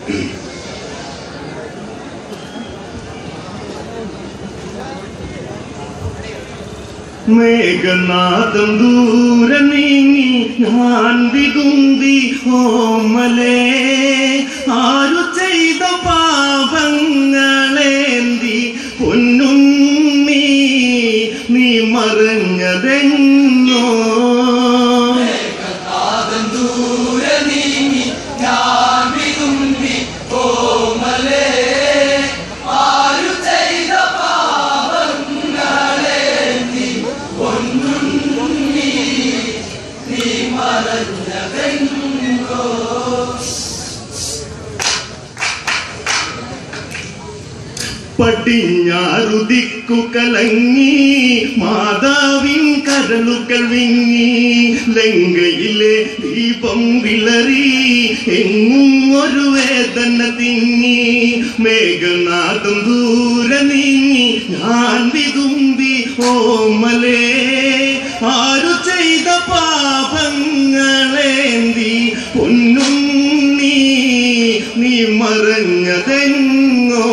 മേഘനാഥം ദൂരെ നീങ്ങി ഞാൻ വിതുമ്പി ഓമലേ ആരു ചെയ്ത പാപങ്ങളേന്തി പൊന്നുണ്ണി നീ മറഞ്ഞതെങ്ങോ പടിഞ്ഞാറുദിക്കു കലങ്ങി മാതാവിൻ കരളുകൾ വിങ്ങി ലങ്കയിലെ ദീപം വിളറി എങ്ങും ഒരു വേദന തിങ്ങി മേഘനാഥം ദൂരെ നീങ്ങി ഞാൻ വിതുമ്പി ഓമലേ ആരു ചെയ്ത പാപങ്ങളേന്തി പൊന്നുണ്ണി നീ മറഞ്ഞതെങ്ങോ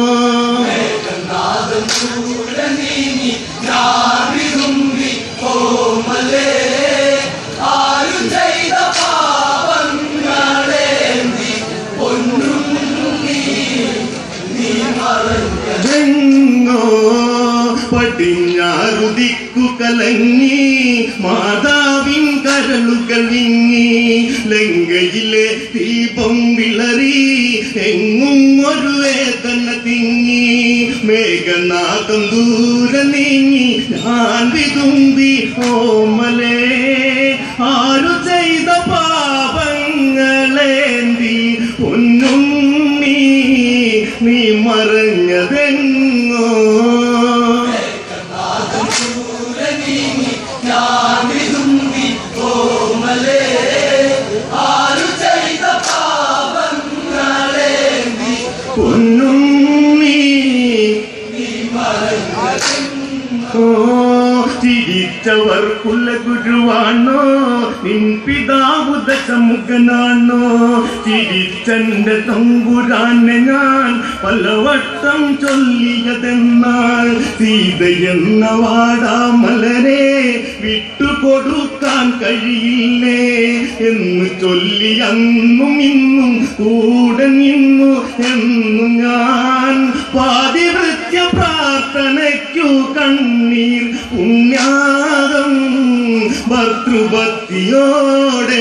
ജങ്ങോ പടിഞ്ഞാറുദിക്കു കലങ്ങി മാതാവിൻ കരളുകൾ വിങ്ങി ലങ്കയിലെ ദീപം വിളറി എങ്ങും ഒരു വേദന തിങ്ങി മേഘനാഥം ദൂരെ നീങ്ങി ഞാൻ വിതുമ്പി ഓമലേ ആരു ചെയ്ത പാപങ്ങളേന്തി പൊന്നുണ്ണി നീ മറഞ്ഞതെങ്ങോ പൊന്നുണ്ണി ഓ ചിരിച്ചവർക്കുള്ള ഗുരുവാണോ നിൻ പിതാവ് ദശമുഖനാണോ ചിരിച്ചന്റെ തമ്പുരാനെ ഞാൻ പലവട്ടം ചൊല്ലിയതെന്നാൽ സീതയെന്ന വാടാമലരെ വിട്ടുകൊടുക്കാൻ കഴിയില്ലേ എന്ന് ചൊല്ലി അന്നും ഇന്നും കൂടെ നിന്നു എന്നു ഞാൻ പാതിവൃത്യ പ്രാർത്ഥനയ്ക്കു കണ്ണീർ പുണ്യാദം ഭർത്തൃഭക്തിയോടെ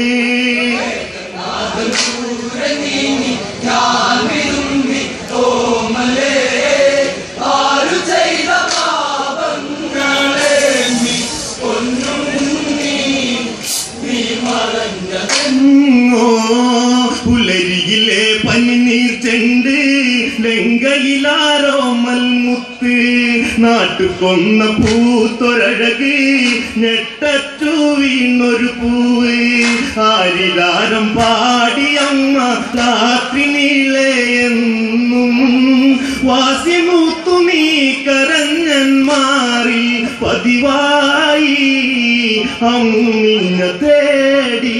ഓ, പുലരിയിലെ പനിനീർ ചെണ്ട് ലങ്കയിലാരോ മൽമുത്ത് നാട്ടു കൊന്ന പൂത്തൊരഴക് ഞെട്ടറ്റു വീണൊരു പൂവ് ആരിലാരം പാടിയമ്മ രാത്രി നീളെയെന്നും വാസിമൂത്തു നീ കരഞ്ഞൻ മാറി പതിവായി അമ്മിഞ്ഞ തേടി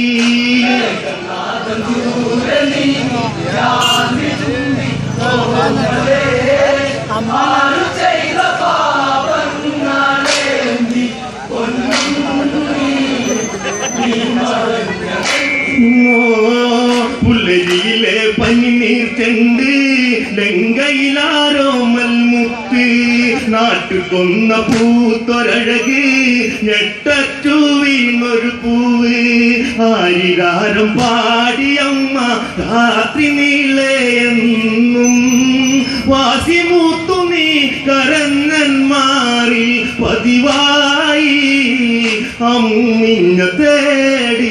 പുലരിയിലെ പനിനീർ ചെണ്ട് ലങ്കയിലാരോ മൽമുത്ത് നാട്ടു കൊന്ന പൂത്തൊരഴക് ഞെട്ടറ്റു വീണൊരു പൂവ് ആരിരാരം പാടിയമ്മ രാത്രി നീളെയെന്നും വാസിമൂത്തു നീ കരഞ്ഞൻ മാറി പതിവായി അമ്മിഞ്ഞ തേടി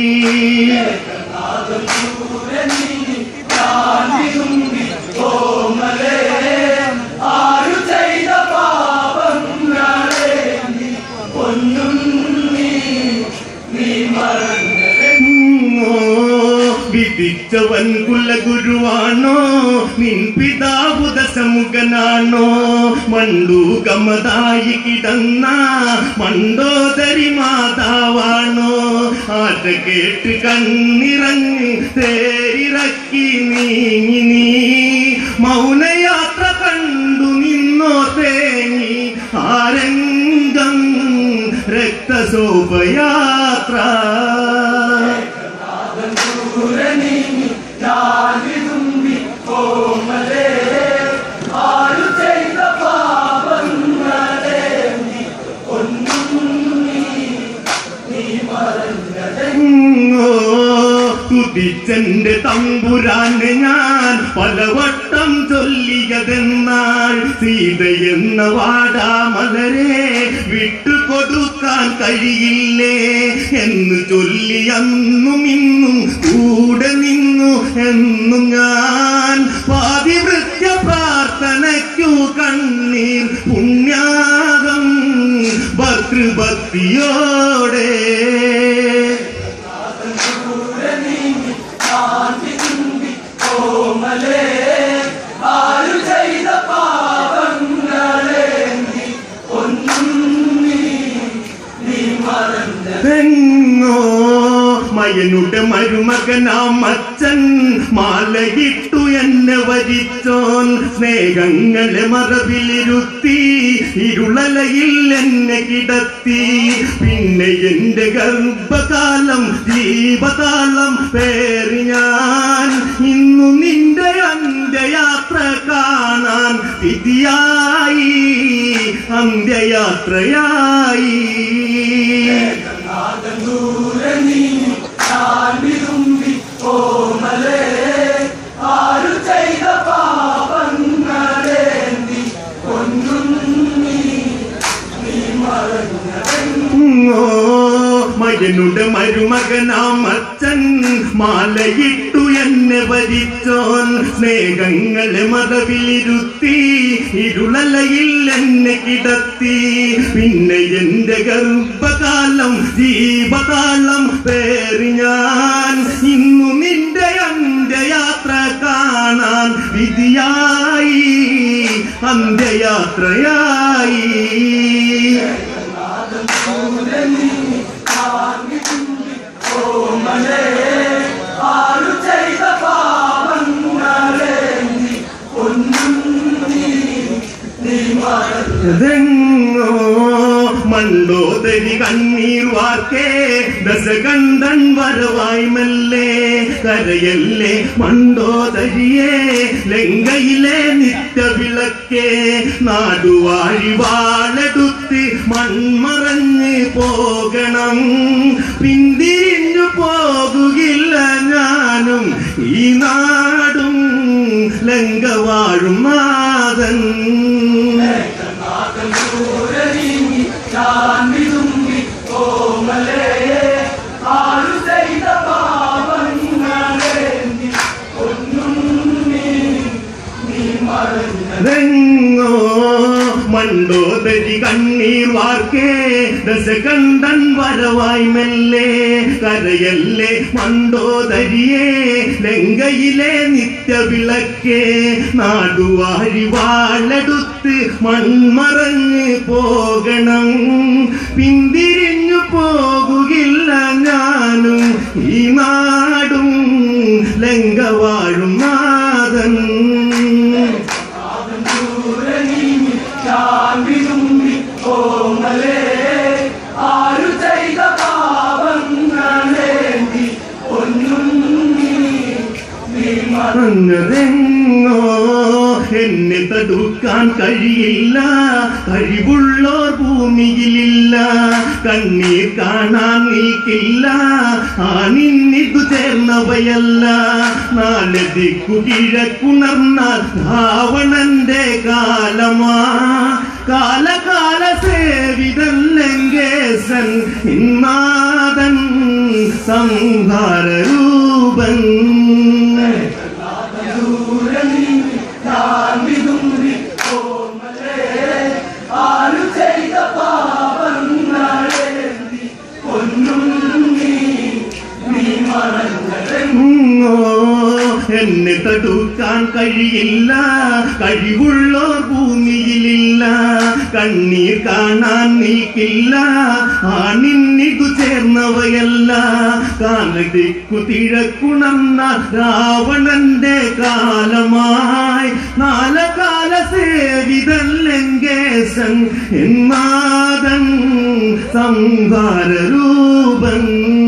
വിധിച്ചവൻ കുലഗുരുവാണോ നിൻ പിതാവ് ദശമുഖനാണോ മണ്ടൂകമതായി കിടന്ന മണ്ടോദരി മാതാവാണോ ആറ്റ കേട്ട് കണ്ണിറങ്ങി തേരിറക്കി വഴിക്ക് നീങ്ങി നീ മൗനയാത്ര കണ്ടു നിന്നോ തേങ്ങി ആരംഗം രക്തശോഭയാത്ര ഓ, തുതിച്ചെന്റെ തമ്പുരാനെ ഞാൻ പലവട്ടം ചൊല്ലിയതെന്നാൽ സീത എന്ന വാടാമലരെ വിട്ടുകൊടുക്കാൻ കഴിയില്ലേ എന്ന് ചൊല്ലി അന്നും ഇന്നും കൂടെ നിന്നു എന്നും ഞാൻ പാതിവൃത്യ പ്രാർത്ഥനയ്ക്കു കണ്ണീർ പുണ്യാകം ഭർത്തൃഭക്തിയോടെ എങ്ങോ മയനുടെ മരുമകനാം അച്ഛൻ മാലയിട്ടു എന്നെ വരിച്ചോൻ സ്നേഹങ്ങളെ മറവിലിരുത്തി ഇരുളലയിൽ എന്നെ കിടത്തി പിന്നെ എന്റെ ഗർഭകാലം ജീവകാലം പേറി ഞാൻ ഇന്നു നിന്റെ അന്ത്യയാത്ര കാണാൻ വിധിയായി അന്ത്യയാത്രയായി ഓ, മകനുടെ മരുമകനാം അച്ഛൻ മാലയിട്ടു എന്നെ വരിച്ചോൻ സ്നേഹങ്ങളെ മതവിലിരുത്തി ഇരുളലയിൽ എന്നെ കിടത്തി പിന്നെ എന്റെ ഗർഭകാലം ജീവകാലം പേറി ഞാൻ ഇന്നു നിന്റെ അന്ത്യയാത്ര കാണാൻ വിധിയായി അന്ത്യയാത്രയായി ഇതെങ്ങോ മണ്ടോദരി കണ്ണീർ വാർക്കേ ദശകണ്ഠൻ വരവായി മെല്ലെ കരയല്ലേ മണ്ടോദരിയെ ലങ്കയിലെ നിത്യവിളക്കേ നാടുവാഴി വാളെടുത്ത് മൺമറഞ്ഞ് പോകണം പിന്തിരിഞ്ഞു പോകുകില്ല ഞാനും ഈ നാടും ലങ്ക വാഴും നാഥൻ വെങ്ങോ മണ്ടോദരി കണ്ണീർ വാർക്കേ ദശകണ്ഠൻ വരവായി മെല്ലെ കരയല്ലേ മണ്ടോദരിയെ ലങ്കയിലെ നിത്യവിളക്കേ നാടുവാഴി വാളെടുത്ത് മൺമറഞ്ഞ് പോകണം പിന്തിരിഞ്ഞു പോകുകില്ല ഞാനും ഈ നാടും ലങ്ക വാഴും നാഥൻ അങ്ങതെങ്ങോ എന്നെ തടുക്കാൻ കഴിയില്ല കഴിവുള്ളോർ ഭൂമിയിലില്ല കണ്ണീർ കാണാൻ നിൽക്കില്ല ആണിന്നിതു ചേർന്നവയല്ല നാല് ദിക്കു കിഴക്കുണർന്നാൽ രാവണന്റെ കാലമാ കാലകാല സേവിതൻ ലങ്കേശൻ ഇന്നാദൻ സംഹാരൂപൻ എന്നെ തടുക്കാൻ കഴിയില്ല കഴിവുള്ളോർ ഭൂമിയിലില്ല കണ്ണീർ കാണാൻ നിൽക്കില്ല ആണിന്നിതു ചേർന്നവയല്ല കാലടിക്കു തിഴക്കുണർന്ന രാവണന്റെ കാലമായി നാലകാല സേവിതൻ ലങ്കേശൻ എന്നാദൻ സംഹാരൂപൻ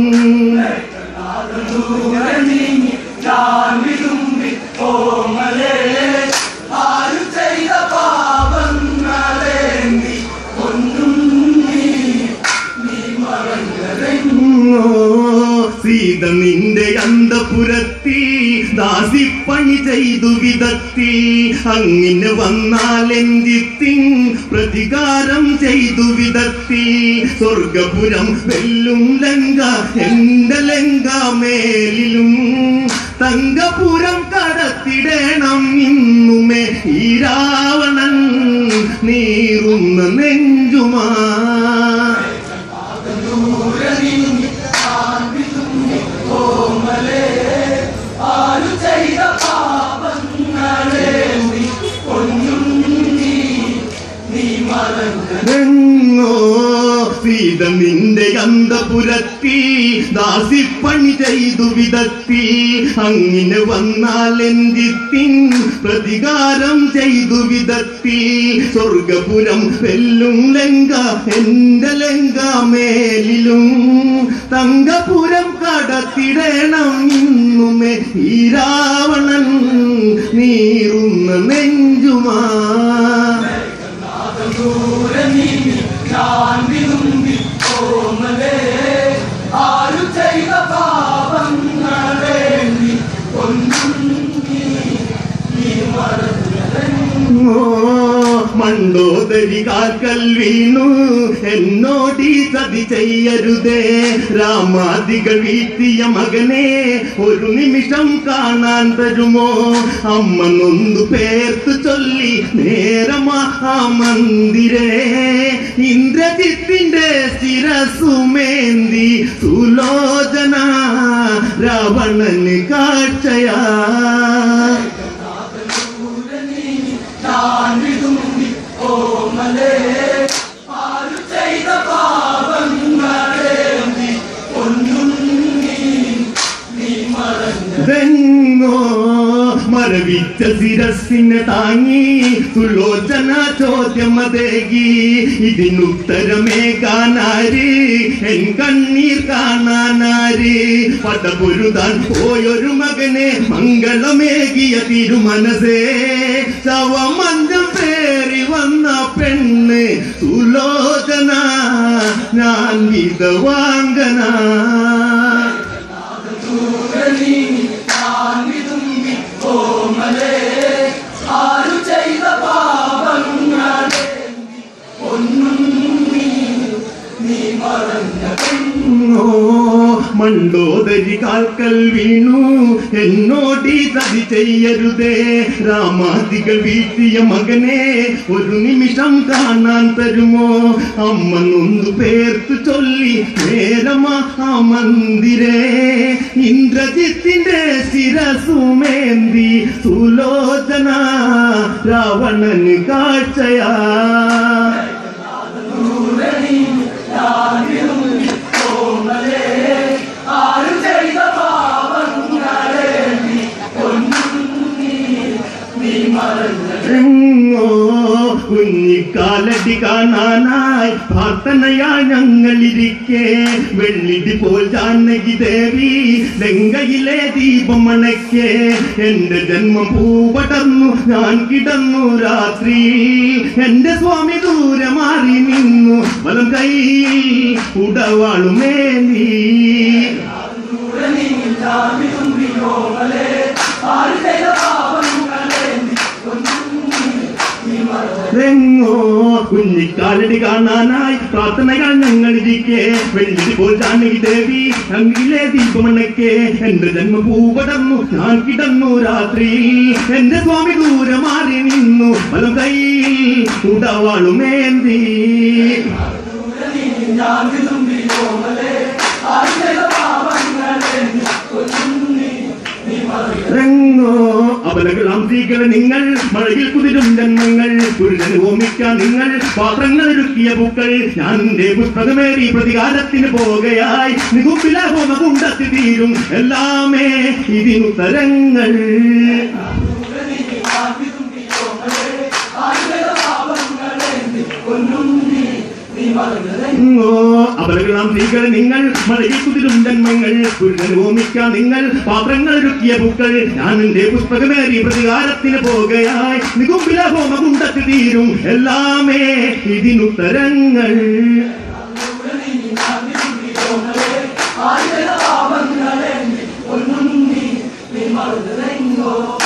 സീത നിന്റെ അന്തപുരത്തിൽ ദാസിപ്പണി ചെയ്തു വിധത്തിൽ അങ്ങിന് വന്നാൽ എന്തിത്തിൻ പ്രതികാരം ചെയ്തു വിധത്തിൽ സ്വർഗപുരം വെല്ലും ലങ്ക എന്റെ ലങ്ക മേലിലും തങ്കപുരം കടത്തിടേണം ഇന്നുമേ ഈ രാവണൻ നീറുന്ന നെഞ്ചുമാ എങ്ങോ സീത നിന്റെ അന്തപുരത്തിൽ ദാസിപ്പണി ചെയ്തു വിധത്തിൽ അങ്ങിനെ വന്നാൽ എന്തിത്തിൻ പ്രതികാരം ചെയ്തു വിധത്തിൽ സ്വർഗപുരം വെല്ലും ലങ്ക എന്റെ ലങ്ക മേലിലും തങ്കപുരം കടത്തിടേണം ഇന്നുമേ ഈ രാവണൻ നീറുന്ന നെഞ്ചുമാ ഓ, മണ്ടോദരി കാൽക്കൽ വീണു എന്നോടീ ചതി ചെയ്യരുതേ രാമാദികൾ വീഴ്ത്തിയ മകനെ ഒരു നിമിഷം കാണാൻ തരുമോ അമ്മ നൊന്തു പേർത്ത് ചൊല്ലി നേരമാ ആ മന്ദിരേ ഇന്ദ്രജിത്തിന്റെ ശിരസുമേന്തി സുലോചന രാവണന് കാഴ്ചയാ വെങ്ങോ മരവിച്ച ശിരസിനെ താങ്ങി സുലോചന ചോദ്യമതേകി ഇതിനുത്തരമേകാനാര് എൻ കണ്ണീർ കാണാനാര് പടപൊരുതാൻ പോയൊരു മകനെ മംഗളമേകിയ തിരുമനസേ ശവമഞ്ചം പേറി വന്ന പെണ്ണ് സുലോചന ഞാൻ വിധവാങ്കന ഓ, മണ്ടോദരി കാൽക്കൽ വീണു എന്നോടീ ചതി ചെയ്യരുതേ രാമാദികൾ വീഴ്ത്തിയ മകനെ ഒരു നിമിഷം കാണാൻ തരുമോ അമ്മ നൊന്തു പേർത്ത് ചൊല്ലി നേരമാ ആ മന്ദിരേ ഇന്ദ്രജിത്തിന്റെ ശിരസുമേന്തി സുലോചന രാവണന് കാഴ്ചയാ എങ്ങോ കുഞ്ഞിക്കാലടി കാണാനായി പ്രാർത്ഥനയായി ഞങ്ങളിരിക്കെ വെള്ളിടി പോൽ ജാനകി ദേവി ലങ്കയിലെ ദീപം അണയ്ക്കെ എന്റെ ജന്മം പൂപടർന്നു ഞാൻ കിടന്നു രാത്രി എന്റെ സ്വാമി ദൂരെ മാറി നിന്നു വലം കൈ ഉടവാളുമേലി എങ്ങോ കുഞ്ഞിക്കാലടി കാണാനായി പ്രാർത്ഥനകൾ ഞങ്ങളിരിക്കെ വെള്ളി പോൽ ജാനകി ദേവി അങ്കിലെ ദീപമണക്കെ എന്റെ ജന്മ പൂപടർന്നു ഞാൻ കിടന്നു രാത്രി എന്റെ സ്വാമി ദൂരെ മാറി നിന്നു വലം കൈ ഉടവാളുമേന്തി എങ്ങോ അപലകളാം സ്ത്രീകളെ നിങ്ങൾ മഴയിൽ കുതിരും ജന്മങ്ങൾ പുരുഷന് ഓമിക്കാൻ നിങ്ങൾ പാത്രങ്ങൾ ഒരുക്കിയ പൂക്കൾ ഞാൻ എന്റെ പുസ്തകമേറി പ്രതികാരത്തിന് പോകയായി നികുപ്പില ഹോമ കുണ്ടത്തി തീരും എല്ലാമേ ഇതിനുത്തരങ്ങൾ അപലകളാം സ്ത്രീകൾ നിങ്ങൾ മഴയിൽ കുതിരും ജന്മങ്ങൾ പുരുഷൻ ഓമിക്കാൻ നിങ്ങൾ പാത്രങ്ങൾ ഒരുക്കിയ പൂക്കൾ ഞാൻ എന്റെ പുസ്തകമേറി പ്രതികാരത്തിന് പോകയായി നികുമ്പില ഹോമ കുണ്ടത്തി തീരും എല്ലാമേ ഇതിനുത്തരങ്ങൾ ആയിരം പാപങ്ങളെ ഒന്നും നീ നീ മറന്നു